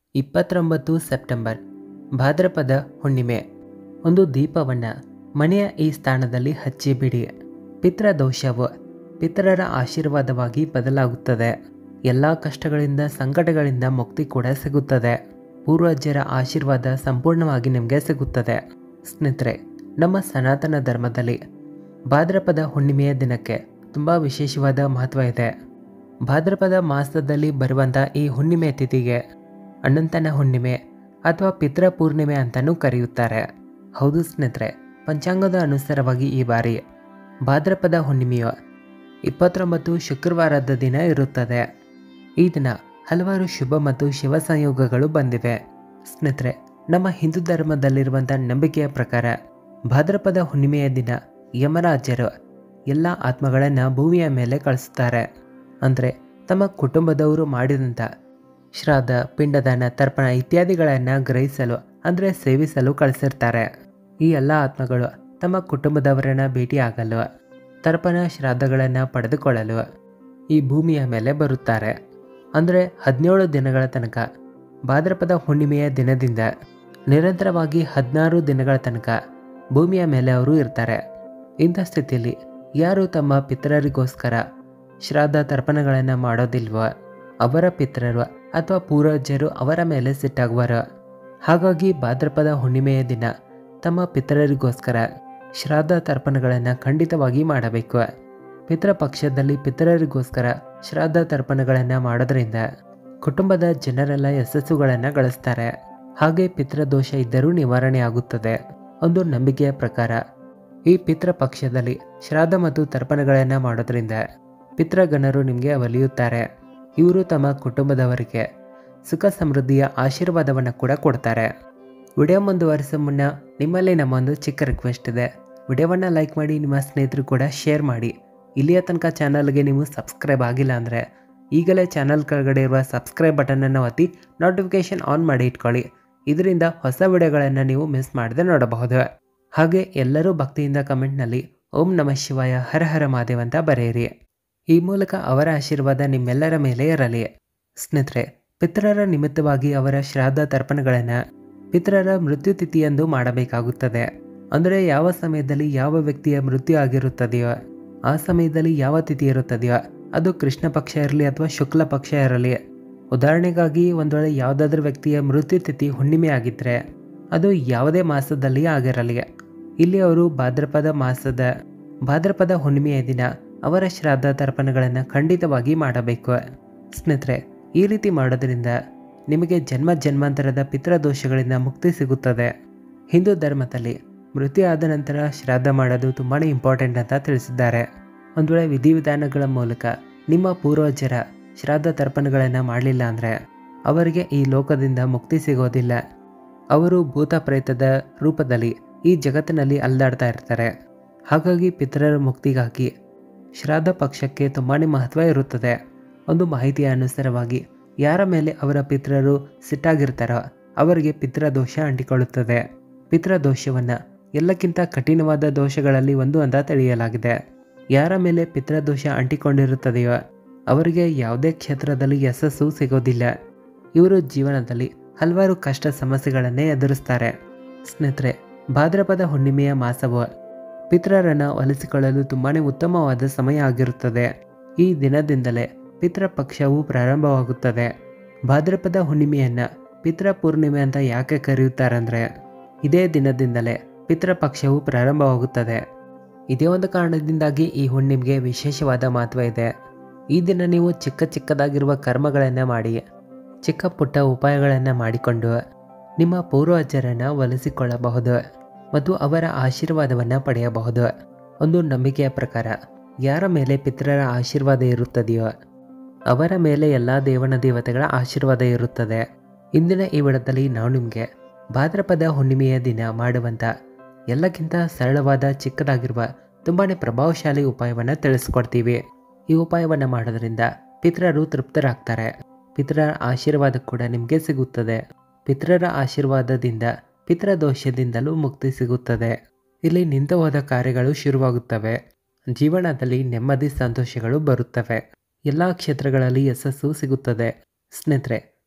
ಇಪ್ಪತ್ತೊಂಬತ್ತು ಸೆಪ್ಟೆಂಬರ್ ಭಾದ್ರಪದ ಹುಣ್ಣಿಮೆ ಒಂದು ದೀಪವನ್ನು ಮನೆಯ ಈ ಸ್ಥಾನದಲ್ಲಿ ಹಚ್ಚಿ ಬಿಡಿ ಪಿತೃದೋಷವು ಪಿತರರ ಆಶೀರ್ವಾದವಾಗಿ ಬದಲಾಗುತ್ತದೆ ಎಲ್ಲ ಕಷ್ಟಗಳಿಂದ ಸಂಕಟಗಳಿಂದ ಮುಕ್ತಿ ಕೂಡ ಸಿಗುತ್ತದೆ ಪೂರ್ವಜರ ಆಶೀರ್ವಾದ ಸಂಪೂರ್ಣವಾಗಿ ನಿಮಗೆ ಸಿಗುತ್ತದೆ ಸ್ನೇಹಿತರೆ ನಮ್ಮ ಸನಾತನ ಧರ್ಮದಲ್ಲಿ ಭಾದ್ರಪದ ಹುಣ್ಣಿಮೆಯ ದಿನಕ್ಕೆ ತುಂಬ ವಿಶೇಷವಾದ ಮಹತ್ವ ಇದೆ ಭಾದ್ರಪದ ಮಾಸದಲ್ಲಿ ಬರುವಂಥ ಈ ಹುಣ್ಣಿಮೆ ತಿಥಿಗೆ ಅನಂತನ ಹುಣ್ಣಿಮೆ ಅಥವಾ ಪಿತೃ ಪೂರ್ಣಿಮೆ ಅಂತಲೂ ಕರೆಯುತ್ತಾರೆ ಹೌದು ಸ್ನೇಹಿತರೆ ಪಂಚಾಂಗದ ಅನುಸಾರವಾಗಿ ಈ ಬಾರಿ ಭಾದ್ರಪದ ಹುಣ್ಣಿಮೆಯು ಇಪ್ಪತ್ತೊಂಬತ್ತು ಶುಕ್ರವಾರದ ದಿನ ಇರುತ್ತದೆ ಈ ದಿನ ಹಲವಾರು ಶುಭ ಮತ್ತು ಶಿವ ಸಂಯೋಗಗಳು ಬಂದಿವೆ ಸ್ನೇಹಿತರೆ ನಮ್ಮ ಹಿಂದೂ ಧರ್ಮದಲ್ಲಿರುವಂಥ ನಂಬಿಕೆಯ ಪ್ರಕಾರ ಭಾದ್ರಪದ ಹುಣ್ಣಿಮೆಯ ದಿನ ಯಮರಾಜರು ಎಲ್ಲ ಆತ್ಮಗಳನ್ನು ಭೂಮಿಯ ಮೇಲೆ ಕಳಿಸುತ್ತಾರೆ ಅಂದರೆ ತಮ್ಮ ಕುಟುಂಬದವರು ಮಾಡಿದಂಥ ಶ್ರಾದ್ದ ಪಿಂಡದಾನ ತರ್ಪಣ ಇತ್ಯಾದಿಗಳನ್ನು ಗ್ರಹಿಸಲು ಅಂದರೆ ಸೇವಿಸಲು ಕಳಿಸಿರ್ತಾರೆ ಈ ಎಲ್ಲ ಆತ್ಮಗಳು ತಮ್ಮ ಕುಟುಂಬದವರನ್ನ ಭೇಟಿಯಾಗಲು ತರ್ಪಣ ಶ್ರಾದ್ದಗಳನ್ನು ಪಡೆದುಕೊಳ್ಳಲು ಈ ಭೂಮಿಯ ಮೇಲೆ ಬರುತ್ತಾರೆ ಅಂದರೆ ಹದಿನೇಳು ದಿನಗಳ ತನಕ ಭಾದ್ರಪದ ಹುಣ್ಣಿಮೆಯ ದಿನದಿಂದ ನಿರಂತರವಾಗಿ ಹದಿನಾರು ದಿನಗಳ ತನಕ ಭೂಮಿಯ ಮೇಲೆ ಅವರು ಇರ್ತಾರೆ ಇಂಥ ಸ್ಥಿತಿಯಲ್ಲಿ ಯಾರು ತಮ್ಮ ಪಿತರರಿಗೋಸ್ಕರ ಶ್ರಾದ್ದ ತರ್ಪಣಗಳನ್ನು ಮಾಡೋದಿಲ್ವೋ ಅವರ ಪಿತರರು ಅಥವಾ ಪೂರ್ವಜರು ಅವರ ಮೇಲೆ ಸಿಟ್ಟಾಗುವರು ಹಾಗಾಗಿ ಭಾದ್ರಪದ ಹುಣ್ಣಿಮೆಯ ದಿನ ತಮ್ಮ ಪಿತರರಿಗೋಸ್ಕರ ಶ್ರಾದ್ದ ತರ್ಪಣಗಳನ್ನು ಖಂಡಿತವಾಗಿ ಮಾಡಬೇಕು ಪಿತೃಪಕ್ಷದಲ್ಲಿ ಪಿತರರಿಗೋಸ್ಕರ ಶ್ರಾದ್ದ ತರ್ಪಣಗಳನ್ನು ಮಾಡೋದ್ರಿಂದ ಕುಟುಂಬದ ಜನರೆಲ್ಲ ಯಶಸ್ಸುಗಳನ್ನು ಗಳಿಸ್ತಾರೆ ಹಾಗೆ ಪಿತೃದೋಷ ಇದ್ದರೂ ನಿವಾರಣೆ ಆಗುತ್ತದೆ ಒಂದು ನಂಬಿಕೆಯ ಪ್ರಕಾರ ಈ ಪಿತೃಪಕ್ಷದಲ್ಲಿ ಶ್ರಾದ್ದ ಮತ್ತು ತರ್ಪಣಗಳನ್ನು ಮಾಡೋದ್ರಿಂದ ಪಿತೃಗಣರು ನಿಮಗೆ ಒಲಿಯುತ್ತಾರೆ ಇವರು ತಮ್ಮ ಕುಟುಂಬದವರಿಗೆ ಸುಖ ಸಮೃದ್ಧಿಯ ಆಶೀರ್ವಾದವನ್ನು ಕೂಡ ಕೊಡ್ತಾರೆ ವಿಡಿಯೋ ಮುಂದುವರಿಸೋ ಮುನ್ನ ನಿಮ್ಮಲ್ಲಿ ನಮ್ಮೊಂದು ಚಿಕ್ಕ ರಿಕ್ವೆಸ್ಟ್ ಇದೆ ವಿಡಿಯೋವನ್ನು ಲೈಕ್ ಮಾಡಿ ನಿಮ್ಮ ಸ್ನೇಹಿತರು ಕೂಡ ಶೇರ್ ಮಾಡಿ ಇಲ್ಲಿಯ ತನಕ ಚಾನಲ್ಗೆ ನೀವು ಸಬ್ಸ್ಕ್ರೈಬ್ ಆಗಿಲ್ಲ ಅಂದರೆ ಈಗಲೇ ಚಾನಲ್ ಕೆಳಗಡೆ ಇರುವ ಸಬ್ಸ್ಕ್ರೈಬ್ ಬಟನನ್ನು ಒತ್ತಿ ನೋಟಿಫಿಕೇಷನ್ ಆನ್ ಮಾಡಿ ಇಟ್ಕೊಳ್ಳಿ ಇದರಿಂದ ಹೊಸ ವಿಡಿಯೋಗಳನ್ನು ನೀವು ಮಿಸ್ ಮಾಡದೆ ನೋಡಬಹುದು ಹಾಗೆ ಎಲ್ಲರೂ ಭಕ್ತಿಯಿಂದ ಕಮೆಂಟ್ನಲ್ಲಿ ಓಂ ನಮಃ ಶಿವಾಯ ಹರ ಹರ ಮಹಾದೇವ್ ಅಂತ ಬರೆಯಿರಿ ಈ ಮೂಲಕ ಅವರ ಆಶೀರ್ವಾದ ನಿಮ್ಮೆಲ್ಲರ ಮೇಲೆ ಇರಲಿ ಸ್ನೇಹಿತರೆ ಪಿತರರ ನಿಮಿತ್ತವಾಗಿ ಅವರ ಶ್ರಾದ್ದ ತರ್ಪಣಗಳನ್ನು ಪಿತರರ ಮೃತ್ಯು ತಿಥಿಯಂದು ಮಾಡಬೇಕಾಗುತ್ತದೆ ಅಂದರೆ ಯಾವ ಸಮಯದಲ್ಲಿ ಯಾವ ವ್ಯಕ್ತಿಯ ಮೃತ್ಯು ಆಗಿರುತ್ತದೆಯೋ ಆ ಸಮಯದಲ್ಲಿ ಯಾವ ತಿಥಿ ಇರುತ್ತದೆಯೋ ಅದು ಕೃಷ್ಣ ಪಕ್ಷ ಇರಲಿ ಅಥವಾ ಶುಕ್ಲ ಪಕ್ಷ ಇರಲಿ ಉದಾಹರಣೆಗಾಗಿ ಒಂದು ವೇಳೆ ಯಾವುದಾದ್ರೂ ವ್ಯಕ್ತಿಯ ಮೃತ್ಯು ತಿಥಿ ಹುಣ್ಣಿಮೆ ಆಗಿದ್ದರೆ ಅದು ಯಾವುದೇ ಮಾಸದಲ್ಲಿ ಆಗಿರಲಿ ಇಲ್ಲಿ ಅವರು ಭಾದ್ರಪದ ಮಾಸದ ಭಾದ್ರಪದ ಹುಣ್ಣಿಮೆಯ ದಿನ ಅವರ ಶ್ರಾದ್ದ ತರ್ಪಣಗಳನ್ನು ಖಂಡಿತವಾಗಿ ಮಾಡಬೇಕು ಸ್ನೇಹಿತರೆ ಈ ರೀತಿ ಮಾಡೋದ್ರಿಂದ ನಿಮಗೆ ಜನ್ಮ ಜನ್ಮಾಂತರದ ಪಿತೃದೋಷಗಳಿಂದ ಮುಕ್ತಿ ಸಿಗುತ್ತದೆ ಹಿಂದೂ ಧರ್ಮದಲ್ಲಿ ಮೃತ್ಯು ಆದ ನಂತರ ಶ್ರಾದ್ದ ಮಾಡೋದು ತುಂಬಾ ಇಂಪಾರ್ಟೆಂಟ್ ಅಂತ ತಿಳಿಸಿದ್ದಾರೆ ಒಂದು ವೇಳೆ ವಿಧಿವಿಧಾನಗಳ ಮೂಲಕ ನಿಮ್ಮ ಪೂರ್ವಜರ ಶ್ರಾದ್ದ ತರ್ಪಣಗಳನ್ನು ಮಾಡಲಿಲ್ಲ ಅಂದರೆ ಅವರಿಗೆ ಈ ಲೋಕದಿಂದ ಮುಕ್ತಿ ಸಿಗೋದಿಲ್ಲ ಅವರು ಭೂತ ಪ್ರೇತದ ರೂಪದಲ್ಲಿ ಈ ಜಗತ್ತಿನಲ್ಲಿ ಅಲ್ದಾಡ್ತಾ ಇರ್ತಾರೆ ಹಾಗಾಗಿ ಪಿತರರ ಮುಕ್ತಿಗಾಗಿ ಶ್ರಾದ್ದ ಪಕ್ಷಕ್ಕೆ ತುಂಬಾ ಮಹತ್ವ ಇರುತ್ತದೆ ಒಂದು ಮಾಹಿತಿಯ ಅನುಸಾರವಾಗಿ ಯಾರ ಮೇಲೆ ಅವರ ಪಿತರರು ಸಿಟ್ಟಾಗಿರ್ತಾರೋ ಅವರಿಗೆ ಪಿತೃದೋಷ ಅಂಟಿಕೊಳ್ಳುತ್ತದೆ ಪಿತೃದೋಷವನ್ನು ಎಲ್ಲಕ್ಕಿಂತ ಕಠಿಣವಾದ ದೋಷಗಳಲ್ಲಿ ಒಂದು ಅಂತ ತಿಳಿಯಲಾಗಿದೆ ಯಾರ ಮೇಲೆ ಪಿತೃದೋಷ ಅಂಟಿಕೊಂಡಿರುತ್ತದೆಯೋ ಅವರಿಗೆ ಯಾವುದೇ ಕ್ಷೇತ್ರದಲ್ಲಿ ಯಶಸ್ಸು ಸಿಗೋದಿಲ್ಲ ಇವರು ಜೀವನದಲ್ಲಿ ಹಲವಾರು ಕಷ್ಟ ಸಮಸ್ಯೆಗಳನ್ನೇ ಎದುರಿಸ್ತಾರೆ ಸ್ನೇಹಿತರೆ ಭಾದ್ರಪದ ಹುಣ್ಣಿಮೆಯ ಮಾಸವು ಪಿತರರನ್ನು ಒಲಿಸಿಕೊಳ್ಳಲು ತುಂಬಾ ಉತ್ತಮವಾದ ಸಮಯ ಆಗಿರುತ್ತದೆ ಈ ದಿನದಿಂದಲೇ ಪಿತೃಪಕ್ಷವು ಪ್ರಾರಂಭವಾಗುತ್ತದೆ ಭಾದ್ರಪದ ಹುಣ್ಣಿಮೆಯನ್ನು ಪಿತೃ ಪೂರ್ಣಿಮೆ ಅಂತ ಯಾಕೆ ಕರೆಯುತ್ತಾರಂದ್ರೆ ಇದೇ ದಿನದಿಂದಲೇ ಪಿತೃಪಕ್ಷವು ಪ್ರಾರಂಭವಾಗುತ್ತದೆ ಇದೇ ಒಂದು ಕಾರಣದಿಂದಾಗಿ ಈ ಹುಣ್ಣಿಮೆಗೆ ವಿಶೇಷವಾದ ಮಹತ್ವ ಇದೆ ಈ ದಿನ ನೀವು ಚಿಕ್ಕ ಚಿಕ್ಕದಾಗಿರುವ ಕರ್ಮಗಳನ್ನು ಮಾಡಿ ಚಿಕ್ಕ ಪುಟ್ಟ ಉಪಾಯಗಳನ್ನು ಮಾಡಿಕೊಂಡು ನಿಮ್ಮ ಪೂರ್ವಜರನ್ನು ಒಲಿಸಿಕೊಳ್ಳಬಹುದು ಮತ್ತು ಅವರ ಆಶೀರ್ವಾದವನ್ನು ಪಡೆಯಬಹುದು ಒಂದು ನಂಬಿಕೆಯ ಪ್ರಕಾರ ಯಾರ ಮೇಲೆ ಪಿತರರ ಆಶೀರ್ವಾದ ಇರುತ್ತದೆಯೋ ಅವರ ಮೇಲೆ ಎಲ್ಲ ದೇವನ ದೇವತೆಗಳ ಆಶೀರ್ವಾದ ಇರುತ್ತದೆ ಇಂದಿನ ಈ ವಿಡದಲ್ಲಿ ನಾವು ನಿಮಗೆ ಭಾದ್ರಪದ ಹುಣ್ಣಿಮೆಯ ದಿನ ಮಾಡುವಂಥ ಎಲ್ಲಕ್ಕಿಂತ ಸರಳವಾದ ಚಿಕ್ಕದಾಗಿರುವ ತುಂಬಾ ಪ್ರಭಾವಶಾಲಿ ಉಪಾಯವನ್ನು ತಿಳಿಸ್ಕೊಡ್ತೀವಿ ಈ ಉಪಾಯವನ್ನು ಮಾಡೋದ್ರಿಂದ ಪಿತರರು ತೃಪ್ತರಾಗ್ತಾರೆ ಪಿತರರ ಆಶೀರ್ವಾದ ಕೂಡ ನಿಮಗೆ ಸಿಗುತ್ತದೆ ಪಿತರರ ಆಶೀರ್ವಾದದಿಂದ ಪಿತೃದೋಷದಿಂದಲೂ ಮುಕ್ತಿ ಸಿಗುತ್ತದೆ ಇಲ್ಲಿ ನಿಂತು ಹೋದ ಕಾರ್ಯಗಳು ಶುರುವಾಗುತ್ತವೆ ಜೀವನದಲ್ಲಿ ನೆಮ್ಮದಿ ಸಂತೋಷಗಳು ಬರುತ್ತವೆ ಎಲ್ಲ ಕ್ಷೇತ್ರಗಳಲ್ಲಿ ಯಶಸ್ಸು ಸಿಗುತ್ತದೆ ಸ್ನೇಹಿತರೆ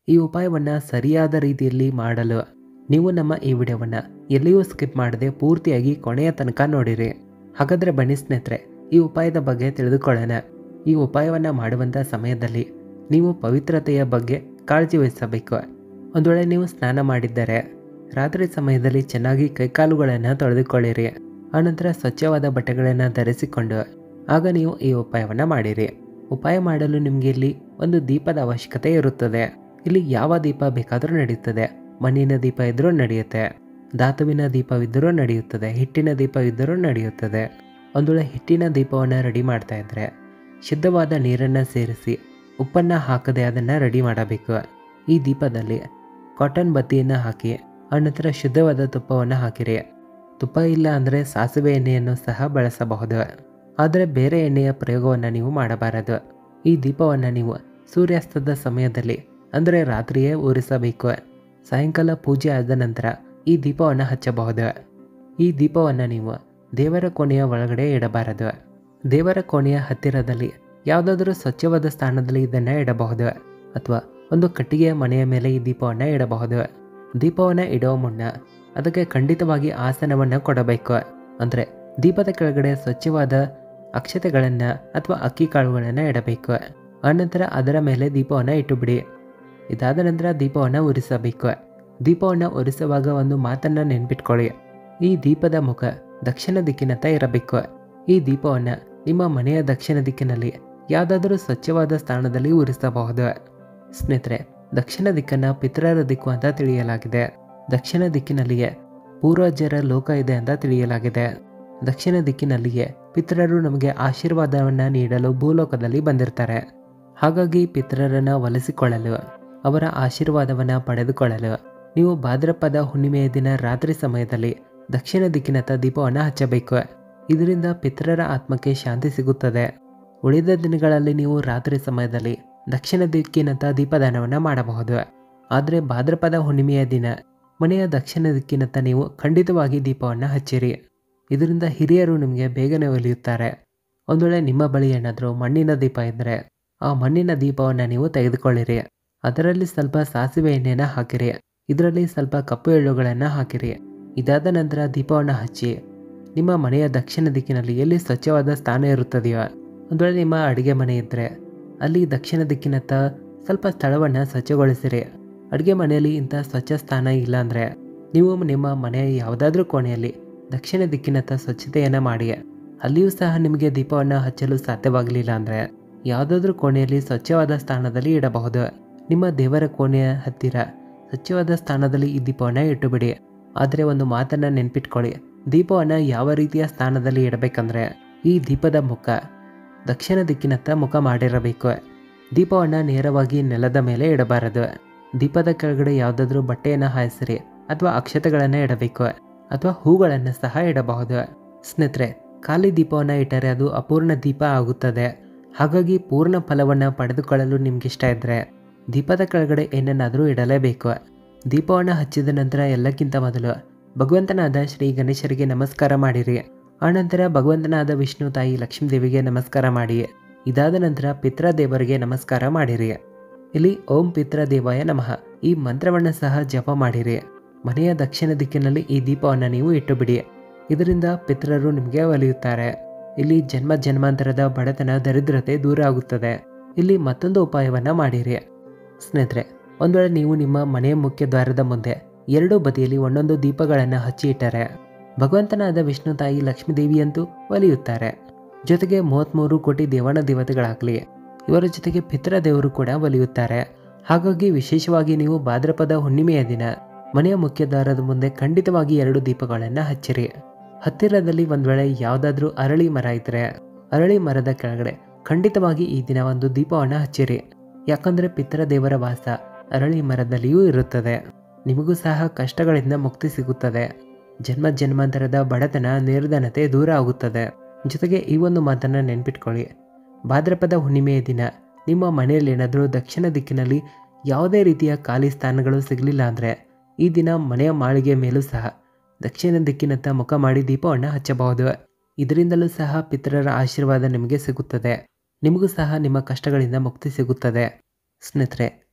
ಈ ಉಪಾಯವನ್ನು ಸರಿಯಾದ ರೀತಿಯಲ್ಲಿ ಮಾಡಲು ನೀವು ನಮ್ಮ ಈ ವಿಡಿಯೋವನ್ನು ಎಲ್ಲಿಯೂ ಸ್ಕಿಪ್ ಮಾಡದೆ ಪೂರ್ತಿಯಾಗಿ ಕೊನೆಯ ತನಕ ನೋಡಿರಿ ಹಾಗಾದರೆ ಬನ್ನಿ ಸ್ನೇಹಿತರೆ ಈ ಉಪಾಯದ ಬಗ್ಗೆ ತಿಳಿದುಕೊಳ್ಳೋಣ ಈ ಉಪಾಯವನ್ನು ಮಾಡುವಂಥ ಸಮಯದಲ್ಲಿ ನೀವು ಪವಿತ್ರತೆಯ ಬಗ್ಗೆ ಕಾಳಜಿ ವಹಿಸಬೇಕು ಒಂದು ವೇಳೆ ನೀವು ಸ್ನಾನ ಮಾಡಿದ್ದರೆ ರಾತ್ರಿ ಸಮಯದಲ್ಲಿ ಚೆನ್ನಾಗಿ ಕೈಕಾಲುಗಳನ್ನು ತೊಳೆದುಕೊಳ್ಳಿರಿ ಆನಂತರ ಸ್ವಚ್ಛವಾದ ಬಟ್ಟೆಗಳನ್ನು ಧರಿಸಿಕೊಂಡು ಆಗ ನೀವು ಈ ಉಪಾಯವನ್ನು ಮಾಡಿರಿ ಉಪಾಯ ಮಾಡಲು ನಿಮಗೆ ಇಲ್ಲಿ ಒಂದು ದೀಪದ ಅವಶ್ಯಕತೆ ಇರುತ್ತದೆ ಇಲ್ಲಿ ಯಾವ ದೀಪ ಬೇಕಾದರೂ ನಡೆಯುತ್ತದೆ ಮಣ್ಣಿನ ದೀಪ ಇದ್ದರೂ ನಡೆಯುತ್ತೆ ಧಾತುವಿನ ದೀಪವಿದ್ದರೂ ನಡೆಯುತ್ತದೆ ಹಿಟ್ಟಿನ ದೀಪವಿದ್ದರೂ ನಡೆಯುತ್ತದೆ ಒಂದು ವೇಳೆ ಹಿಟ್ಟಿನ ದೀಪವನ್ನು ರೆಡಿ ಮಾಡ್ತಾ ಇದ್ದರೆ ಶುದ್ಧವಾದ ನೀರನ್ನು ಸೇರಿಸಿ ಉಪ್ಪನ್ನು ಹಾಕದೆ ಅದನ್ನು ರೆಡಿ ಮಾಡಬೇಕು ಈ ದೀಪದಲ್ಲಿ ಕಾಟನ್ ಬತ್ತಿಯನ್ನು ಹಾಕಿ ಆನಂತರ ಶುದ್ಧವಾದ ತುಪ್ಪವನ್ನು ಹಾಕಿರಿ ತುಪ್ಪ ಇಲ್ಲ ಅಂದರೆ ಸಾಸಿವೆ ಎಣ್ಣೆಯನ್ನು ಸಹ ಬಳಸಬಹುದು ಆದರೆ ಬೇರೆ ಎಣ್ಣೆಯ ಪ್ರಯೋಗವನ್ನು ನೀವು ಮಾಡಬಾರದು ಈ ದೀಪವನ್ನು ನೀವು ಸೂರ್ಯಾಸ್ತದ ಸಮಯದಲ್ಲಿ ಅಂದರೆ ರಾತ್ರಿಯೇ ಉರಿಸಬೇಕು ಸಾಯಂಕಾಲ ಪೂಜೆ ಆದ ನಂತರ ಈ ದೀಪವನ್ನು ಹಚ್ಚಬಹುದು ಈ ದೀಪವನ್ನು ನೀವು ದೇವರ ಕೋಣೆಯ ಒಳಗಡೆ ಇಡಬಾರದು ದೇವರ ಕೋಣೆಯ ಹತ್ತಿರದಲ್ಲಿ ಯಾವುದಾದ್ರೂ ಸ್ವಚ್ಛವಾದ ಸ್ಥಾನದಲ್ಲಿ ಇದನ್ನು ಇಡಬಹುದು ಅಥವಾ ಒಂದು ಕಟ್ಟಿಗೆಯ ಮನೆಯ ಮೇಲೆ ಈ ದೀಪವನ್ನು ಇಡಬಹುದು ದೀಪವನ್ನು ಇಡುವ ಮುನ್ನ ಅದಕ್ಕೆ ಖಂಡಿತವಾಗಿ ಆಸನವನ್ನು ಕೊಡಬೇಕು ಅಂದರೆ ದೀಪದ ಕೆಳಗಡೆ ಸ್ವಚ್ಛವಾದ ಅಕ್ಷತೆಗಳನ್ನು ಅಥವಾ ಅಕ್ಕಿ ಕಾಳುಗಳನ್ನು ಇಡಬೇಕು ಆನಂತರ ಅದರ ಮೇಲೆ ದೀಪವನ್ನು ಇಟ್ಟುಬಿಡಿ ಇದಾದ ನಂತರ ದೀಪವನ್ನು ಉರಿಸಬೇಕು ದೀಪವನ್ನು ಉರಿಸುವಾಗ ಒಂದು ಮಾತನ್ನು ನೆನ್ಪಿಟ್ಕೊಳ್ಳಿ ಈ ದೀಪದ ಮುಖ ದಕ್ಷಿಣ ದಿಕ್ಕಿನತ್ತ ಇರಬೇಕು ಈ ದೀಪವನ್ನು ನಿಮ್ಮ ಮನೆಯ ದಕ್ಷಿಣ ದಿಕ್ಕಿನಲ್ಲಿ ಯಾವುದಾದರೂ ಸ್ವಚ್ಛವಾದ ಸ್ಥಾನದಲ್ಲಿ ಉರಿಸಬಹುದು ಸ್ನೇಹಿತರೆ ದಕ್ಷಿಣ ದಿಕ್ಕನ್ನು ಪಿತರರ ದಿಕ್ಕು ಅಂತ ತಿಳಿಯಲಾಗಿದೆ ದಕ್ಷಿಣ ದಿಕ್ಕಿನಲ್ಲಿಯೇ ಪೂರ್ವಜರ ಲೋಕ ಇದೆ ಅಂತ ತಿಳಿಯಲಾಗಿದೆ ದಕ್ಷಿಣ ದಿಕ್ಕಿನಲ್ಲಿಯೇ ಪಿತರರು ನಮಗೆ ಆಶೀರ್ವಾದವನ್ನು ನೀಡಲು ಭೂಲೋಕದಲ್ಲಿ ಬಂದಿರ್ತಾರೆ ಹಾಗಾಗಿ ಪಿತರರನ್ನು ಒಲಿಸಿಕೊಳ್ಳಲು ಅವರ ಆಶೀರ್ವಾದವನ್ನು ಪಡೆದುಕೊಳ್ಳಲು ನೀವು ಭಾದ್ರಪದ ಹುಣ್ಣಿಮೆಯ ದಿನ ರಾತ್ರಿ ಸಮಯದಲ್ಲಿ ದಕ್ಷಿಣ ದಿಕ್ಕಿನತ್ತ ದೀಪವನ್ನು ಹಚ್ಚಬೇಕು ಇದರಿಂದ ಪಿತರರ ಆತ್ಮಕ್ಕೆ ಶಾಂತಿ ಸಿಗುತ್ತದೆ ಉಳಿದ ದಿನಗಳಲ್ಲಿ ನೀವು ರಾತ್ರಿ ಸಮಯದಲ್ಲಿ ದಕ್ಷಿಣ ದಿಕ್ಕಿನತ್ತ ದೀಪದಾನವನ್ನು ಮಾಡಬಹುದು ಆದರೆ ಭಾದ್ರಪದ ಹುಣ್ಣಿಮೆಯ ದಿನ ಮನೆಯ ದಕ್ಷಿಣ ದಿಕ್ಕಿನತ್ತ ನೀವು ಖಂಡಿತವಾಗಿ ದೀಪವನ್ನು ಹಚ್ಚಿರಿ ಇದರಿಂದ ಹಿರಿಯರು ನಿಮಗೆ ಬೇಗನೆ ಒಲಿಯುತ್ತಾರೆ ಒಂದು ವೇಳೆ ನಿಮ್ಮ ಬಳಿ ಏನಾದರೂ ಮಣ್ಣಿನ ದೀಪ ಇದ್ದರೆ ಆ ಮಣ್ಣಿನ ದೀಪವನ್ನು ನೀವು ತೆಗೆದುಕೊಳ್ಳಿರಿ ಅದರಲ್ಲಿ ಸ್ವಲ್ಪ ಸಾಸಿವೆ ಎಣ್ಣೆನ ಹಾಕಿರಿ ಇದರಲ್ಲಿ ಸ್ವಲ್ಪ ಕಪ್ಪು ಎಳ್ಳುಗಳನ್ನು ಹಾಕಿರಿ ಇದಾದ ನಂತರ ದೀಪವನ್ನು ಹಚ್ಚಿ ನಿಮ್ಮ ಮನೆಯ ದಕ್ಷಿಣ ದಿಕ್ಕಿನಲ್ಲಿ ಎಲ್ಲಿ ಸ್ವಚ್ಛವಾದ ಸ್ಥಾನ ಇರುತ್ತದೆಯೋ ಒಂದು ವೇಳೆ ನಿಮ್ಮ ಅಡುಗೆ ಮನೆ ಇದ್ದರೆ ಅಲ್ಲಿ ದಕ್ಷಿಣ ದಿಕ್ಕಿನತ್ತ ಸ್ವಲ್ಪ ಸ್ಥಳವನ್ನು ಸ್ವಚ್ಛಗೊಳಿಸಿರಿ ಅಡುಗೆ ಮನೆಯಲ್ಲಿ ಇಂಥ ಸ್ವಚ್ಛ ಸ್ಥಾನ ಇಲ್ಲ ಅಂದರೆ ನೀವು ನಿಮ್ಮ ಮನೆಯ ಯಾವುದಾದ್ರೂ ಕೋಣೆಯಲ್ಲಿ ದಕ್ಷಿಣ ದಿಕ್ಕಿನತ್ತ ಸ್ವಚ್ಛತೆಯನ್ನು ಮಾಡಿ ಅಲ್ಲಿಯೂ ಸಹ ನಿಮಗೆ ದೀಪವನ್ನು ಹಚ್ಚಲು ಸಾಧ್ಯವಾಗಲಿಲ್ಲ ಅಂದರೆ ಯಾವುದಾದ್ರೂ ಕೋಣೆಯಲ್ಲಿ ಸ್ವಚ್ಛವಾದ ಸ್ಥಾನದಲ್ಲಿ ಇಡಬಹುದು ನಿಮ್ಮ ದೇವರ ಕೋಣೆಯ ಹತ್ತಿರ ಸ್ವಚ್ಛವಾದ ಸ್ಥಾನದಲ್ಲಿ ಈ ದೀಪವನ್ನು ಇಟ್ಟುಬಿಡಿ ಆದರೆ ಒಂದು ಮಾತನ್ನು ನೆನ್ಪಿಟ್ಕೊಳ್ಳಿ ದೀಪವನ್ನು ಯಾವ ರೀತಿಯ ಸ್ಥಾನದಲ್ಲಿ ಇಡಬೇಕಂದ್ರೆ ಈ ದೀಪದ ಮುಖ ದಕ್ಷಿಣ ದಿಕ್ಕಿನತ್ತ ಮುಖ ಮಾಡಿರಬೇಕು ದೀಪವನ್ನು ನೇರವಾಗಿ ನೆಲದ ಮೇಲೆ ಇಡಬಾರದು ದೀಪದ ಕೆಳಗಡೆ ಯಾವುದಾದ್ರೂ ಬಟ್ಟೆಯನ್ನು ಹಾಯಿಸಿರಿ ಅಥವಾ ಅಕ್ಷತೆಗಳನ್ನು ಇಡಬೇಕು ಅಥವಾ ಹೂಗಳನ್ನು ಸಹ ಇಡಬಹುದು ಸ್ನೇಹಿತರೆ ಖಾಲಿ ದೀಪವನ್ನು ಇಟ್ಟರೆ ಅದು ಅಪೂರ್ಣ ದೀಪ ಆಗುತ್ತದೆ ಹಾಗಾಗಿ ಪೂರ್ಣ ಫಲವನ್ನು ಪಡೆದುಕೊಳ್ಳಲು ನಿಮ್ಗಿಷ್ಟ ಇದ್ದರೆ ದೀಪದ ಕೆಳಗಡೆ ಏನನ್ನಾದರೂ ಇಡಲೇಬೇಕು ದೀಪವನ್ನು ಹಚ್ಚಿದ ನಂತರ ಎಲ್ಲಕ್ಕಿಂತ ಮೊದಲು ಭಗವಂತನಾದ ಶ್ರೀ ಗಣೇಶರಿಗೆ ನಮಸ್ಕಾರ ಮಾಡಿರಿ ಆನಂತರ ಭಗವಂತನಾದ ವಿಷ್ಣು ತಾಯಿ ಲಕ್ಷ್ಮೀ ದೇವಿಗೆ ನಮಸ್ಕಾರ ಮಾಡಿ ಇದಾದ ನಂತರ ಪಿತ್ರ ದೇವರಿಗೆ ನಮಸ್ಕಾರ ಮಾಡಿರಿ ಇಲ್ಲಿ ಓಂ ಪಿತ್ರ ದೇವಾಯ ನಮಃ ಈ ಮಂತ್ರವನ್ನು ಸಹ ಜಪ ಮಾಡಿರಿ ಮನೆಯ ದಕ್ಷಿಣ ದಿಕ್ಕಿನಲ್ಲಿ ಈ ದೀಪವನ್ನು ನೀವು ಇಟ್ಟುಬಿಡಿ ಇದರಿಂದ ಪಿತರರು ನಿಮಗೆ ಒಲಿಯುತ್ತಾರೆ ಇಲ್ಲಿ ಜನ್ಮ ಜನ್ಮಾಂತರದ ಬಡತನ ದರಿದ್ರತೆ ದೂರ ಆಗುತ್ತದೆ ಇಲ್ಲಿ ಮತ್ತೊಂದು ಉಪಾಯವನ್ನ ಮಾಡಿರಿ ಸ್ನೇಹಿತರೆ ಒಂದು ವೇಳೆ ನೀವು ನಿಮ್ಮ ಮನೆಯ ಮುಖ್ಯ ದ್ವಾರದ ಮುಂದೆ ಎರಡೂ ಬದಿಯಲ್ಲಿ ಒಂದೊಂದು ದೀಪಗಳನ್ನು ಹಚ್ಚಿ ಇಟ್ಟರೆ ಭಗವಂತನಾದ ವಿಷ್ಣು ತಾಯಿ ಲಕ್ಷ್ಮೀ ದೇವಿಯಂತೂ ಒಲಿಯುತ್ತಾರೆ ಜೊತೆಗೆ ಮೂವತ್ತ್ಮೂರು ಕೋಟಿ ದೇವಾನ ದೇವತೆಗಳಾಗಲಿ ಇವರ ಜೊತೆಗೆ ಪಿತರ ದೇವರು ಕೂಡ ಒಲಿಯುತ್ತಾರೆ ಹಾಗಾಗಿ ವಿಶೇಷವಾಗಿ ನೀವು ಭಾದ್ರಪದ ಹುಣ್ಣಿಮೆಯ ದಿನ ಮನೆಯ ಮುಖ್ಯ ದ್ವಾರದ ಮುಂದೆ ಖಂಡಿತವಾಗಿ ಎರಡು ದೀಪಗಳನ್ನು ಹಚ್ಚಿರಿ ಹತ್ತಿರದಲ್ಲಿ ಒಂದು ವೇಳೆ ಯಾವುದಾದ್ರೂ ಅರಳಿ ಮರ ಇದ್ದರೆ ಅರಳಿ ಮರದ ಕೆಳಗಡೆ ಖಂಡಿತವಾಗಿ ಈ ದಿನ ಒಂದು ದೀಪವನ್ನು ಹಚ್ಚಿರಿ ಯಾಕಂದರೆ ಪಿತರ ದೇವರ ವಾಸ ಅರಳಿ ಮರದಲ್ಲಿಯೂ ಇರುತ್ತದೆ ನಿಮಗೂ ಸಹ ಕಷ್ಟಗಳಿಂದ ಮುಕ್ತಿ ಸಿಗುತ್ತದೆ ಜನ್ಮ ಜನ್ಮಾಂತರದ ಬಡತನ ನಿರ್ಧನತೆ ದೂರ ಆಗುತ್ತದೆ ಜೊತೆಗೆ ಈ ಒಂದು ಮಾತನ್ನು ನೆನ್ಪಿಟ್ಕೊಳ್ಳಿ ಭಾದ್ರಪದ ಹುಣ್ಣಿಮೆಯ ದಿನ ನಿಮ್ಮ ಮನೆಯಲ್ಲಿ ಏನಾದರೂ ದಕ್ಷಿಣ ದಿಕ್ಕಿನಲ್ಲಿ ಯಾವುದೇ ರೀತಿಯ ಖಾಲಿ ಸ್ಥಾನಗಳು ಸಿಗಲಿಲ್ಲ ಅಂದರೆ ಈ ದಿನ ಮನೆಯ ಮಾಳಿಗೆ ಮೇಲೂ ಸಹ ದಕ್ಷಿಣ ದಿಕ್ಕಿನತ್ತ ಮುಖ ಮಾಡಿ ದೀಪವನ್ನು ಹಚ್ಚಬಹುದು ಇದರಿಂದಲೂ ಸಹ ಪಿತರರ ಆಶೀರ್ವಾದ ನಿಮಗೆ ಸಿಗುತ್ತದೆ ನಿಮಗೂ ಸಹ ನಿಮ್ಮ ಕಷ್ಟಗಳಿಂದ ಮುಕ್ತಿ ಸಿಗುತ್ತದೆ ಸ್ನೇಹಿತರೆ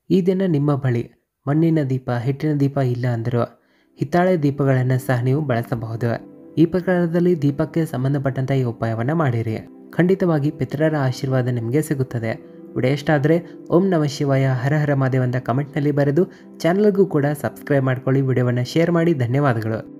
ಈ ದಿನ ನಿಮ್ಮ ಬಳಿ ಮಣ್ಣಿನ ದೀಪ ಹಿಟ್ಟಿನ ದೀಪ ಇಲ್ಲ ಅಂದರೂ ಹಿತ್ತಾಳೆ ದೀಪಗಳನ್ನು ಸಹ ನೀವು ಬಳಸಬಹುದು ಈ ಪ್ರಕಾರದಲ್ಲಿ ದೀಪಕ್ಕೆ ಸಂಬಂಧಪಟ್ಟಂತ ಈ ಉಪಾಯವನ್ನು ಮಾಡಿರಿ ಖಂಡಿತವಾಗಿ ಪಿತರರ ಆಶೀರ್ವಾದ ನಿಮಗೆ ಸಿಗುತ್ತದೆ ವಿಡಿಯೋ ಇಷ್ಟ ಆದರೆ ಓಂ ನಮ ಶಿವಾಯ ಹರ ಹರ ಮಾದೇವ ಅಂತ ಕಮೆಂಟ್ನಲ್ಲಿ ಬರೆದು ಚಾನಲ್ಗೂ ಕೂಡ ಸಬ್ಸ್ಕ್ರೈಬ್ ಮಾಡ್ಕೊಳ್ಳಿ ವಿಡಿಯೋವನ್ನು ಶೇರ್ ಮಾಡಿ ಧನ್ಯವಾದಗಳು